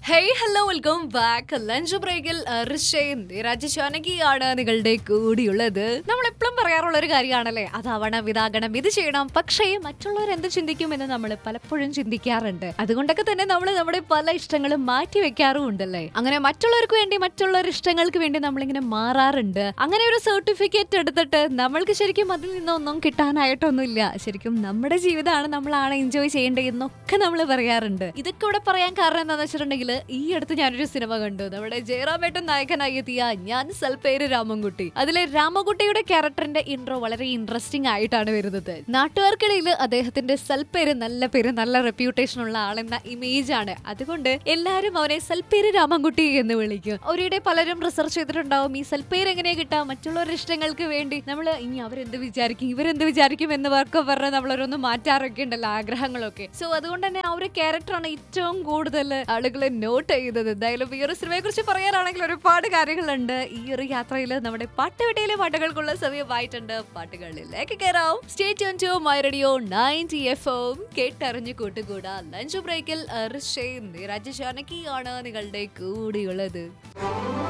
hey hello welcome back lunch ബ്രേക്കിൽ ഋഷയും രാജശാനകിയാണ് നിങ്ങളുടെ കൂടിയുള്ളത് നമ്മൾ എപ്പോഴും പറയാറുള്ള ഒരു കാര്യമാണല്ലേ അതാവണം ഇതാകണം ഇത് ചെയ്യണം പക്ഷേ മറ്റുള്ളവർ എന്ത് ചിന്തിക്കുമെന്ന് നമ്മൾ പലപ്പോഴും ചിന്തിക്കാറുണ്ട് അതുകൊണ്ടൊക്കെ തന്നെ നമ്മൾ നമ്മുടെ പല ഇഷ്ടങ്ങളും മാറ്റി വെക്കാറും ഉണ്ടല്ലേ അങ്ങനെ മറ്റുള്ളവർക്ക് വേണ്ടി മറ്റുള്ളവരുടെ ഇഷ്ടങ്ങൾക്ക് വേണ്ടി നമ്മളിങ്ങനെ മാറാറുണ്ട് അങ്ങനെ ഒരു സർട്ടിഫിക്കറ്റ് എടുത്തിട്ട് നമ്മൾക്ക് ശരിക്കും അതിൽ നിന്നൊന്നും കിട്ടാനായിട്ടൊന്നുമില്ല ശരിക്കും നമ്മുടെ ജീവിതമാണ് നമ്മളാണ് എൻജോയ് ചെയ്യേണ്ടത് എന്നൊക്കെ നമ്മൾ പറയാറുണ്ട് ഇതൊക്കെ ഇവിടെ പറയാൻ കാരണം എന്താണെന്ന് വെച്ചിട്ടുണ്ടെങ്കിൽ ഈ അടുത്ത് ഞാനൊരു സിനിമ കണ്ടു നമ്മുടെ ജയറാമേട്ടൻ നായകനായി എത്തിയ ഞാൻ സൽപേര് രാമൻകുട്ടി അതിലെ രാമൻകുട്ടിയുടെ ക്യാരക്ടറിന്റെ ഇൻട്രോ വളരെ ഇൻട്രസ്റ്റിംഗ് ആയിട്ടാണ് വരുന്നത് നാട്ടുകാർക്കിടയിൽ അദ്ദേഹത്തിന്റെ സൽപേര് നല്ല പേര് നല്ല റെപ്യൂട്ടേഷൻ ഉള്ള ആളെന്ന ഇമേജ് ആണ് അതുകൊണ്ട് എല്ലാവരും അവനെ സൽപേര് രാമൻകുട്ടി എന്ന് വിളിക്കും അവരുടെ പലരും റിസർച്ച് ചെയ്തിട്ടുണ്ടാവും ഈ സൽപേര് എങ്ങനെയാ കിട്ടുക മറ്റുള്ളവരുടെ ഇഷ്ടങ്ങൾക്ക് വേണ്ടി നമ്മൾ ഇനി അവരെന്ത് വിചാരിക്കും ഇവരെന്ത് വിചാരിക്കും എന്ന് ഒക്കെ പറഞ്ഞ് നമ്മളൊരൊന്ന് മാറ്റാറൊക്കെ ഉണ്ടല്ലോ ആഗ്രഹങ്ങളൊക്കെ സോ അതുകൊണ്ട് തന്നെ ആ ഒരു ക്യാരക്ടറാണ് ഏറ്റവും കൂടുതൽ ആളുകൾ നോട്ട് ചെയ്തത് എന്തായാലും ഈ ഒരു സിനിമയെ കുറിച്ച് പറയാനാണെങ്കിൽ ഒരുപാട് കാര്യങ്ങളുണ്ട് ഈ ഒരു യാത്രയിൽ നമ്മുടെ പാട്ടുപെട്ടിയിലെ പാട്ടുകൾക്കുള്ള സമയമായിട്ടുണ്ട് പാട്ടുകളിലേക്ക് കയറാം stay tune to my radio ninety F M കേട്ടറിഞ്ഞു കൂട്ടുകൂടാ ലഞ്ച് ബ്രേക്കിൽ രാജശാനകിയാണ് നിങ്ങളുടെ കൂടെയുള്ളത്